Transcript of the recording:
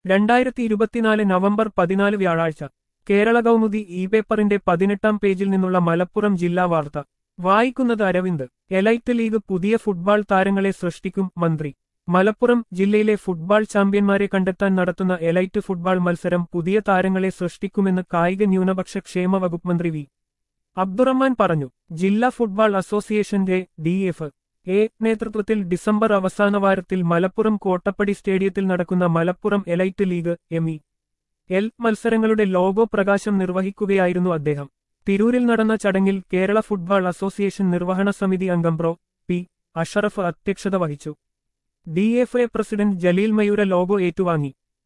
രണ്ടായിരത്തി ഇരുപത്തിനാല് നവംബർ പതിനാല് വ്യാഴാഴ്ച കേരള കൗമുദി ഇ പേപ്പറിന്റെ പതിനെട്ടാം പേജിൽ നിന്നുള്ള മലപ്പുറം ജില്ലാ വാർത്ത വായിക്കുന്നത് അരവിന്ദ് എലൈറ്റ് ലീഗ് പുതിയ ഫുട്ബോൾ താരങ്ങളെ സൃഷ്ടിക്കും മന്ത്രി മലപ്പുറം ജില്ലയിലെ ഫുട്ബോൾ ചാമ്പ്യന്മാരെ കണ്ടെത്താൻ നടത്തുന്ന എലൈറ്റ് ഫുട്ബോൾ മത്സരം പുതിയ താരങ്ങളെ സൃഷ്ടിക്കുമെന്ന് കായിക ന്യൂനപക്ഷ ക്ഷേമ വകുപ്പ് മന്ത്രി വി അബ്ദുറഹ്മാൻ പറഞ്ഞു ജില്ലാ ഫുട്ബോൾ അസോസിയേഷന്റെ ഡി എഫ് എ നേതൃത്വത്തിൽ ഡിസംബർ അവസാന വാരത്തിൽ മലപ്പുറം കോട്ടപ്പടി സ്റ്റേഡിയത്തിൽ നടക്കുന്ന Malappuram elite league M E L മത്സരങ്ങളുടെ ലോഗോ പ്രകാശം നിർവഹിക്കുകയായിരുന്നു അദ്ദേഹം തിരൂരിൽ നടന്ന ചടങ്ങിൽ കേരള ഫുട്ബോൾ അസോസിയേഷൻ നിർവഹണ സമിതി അംഗം പ്രോ പി അഷറഫ് അധ്യക്ഷത വഹിച്ചു D F A president Jaleel Mayoora logo ഏറ്റുവാങ്ങി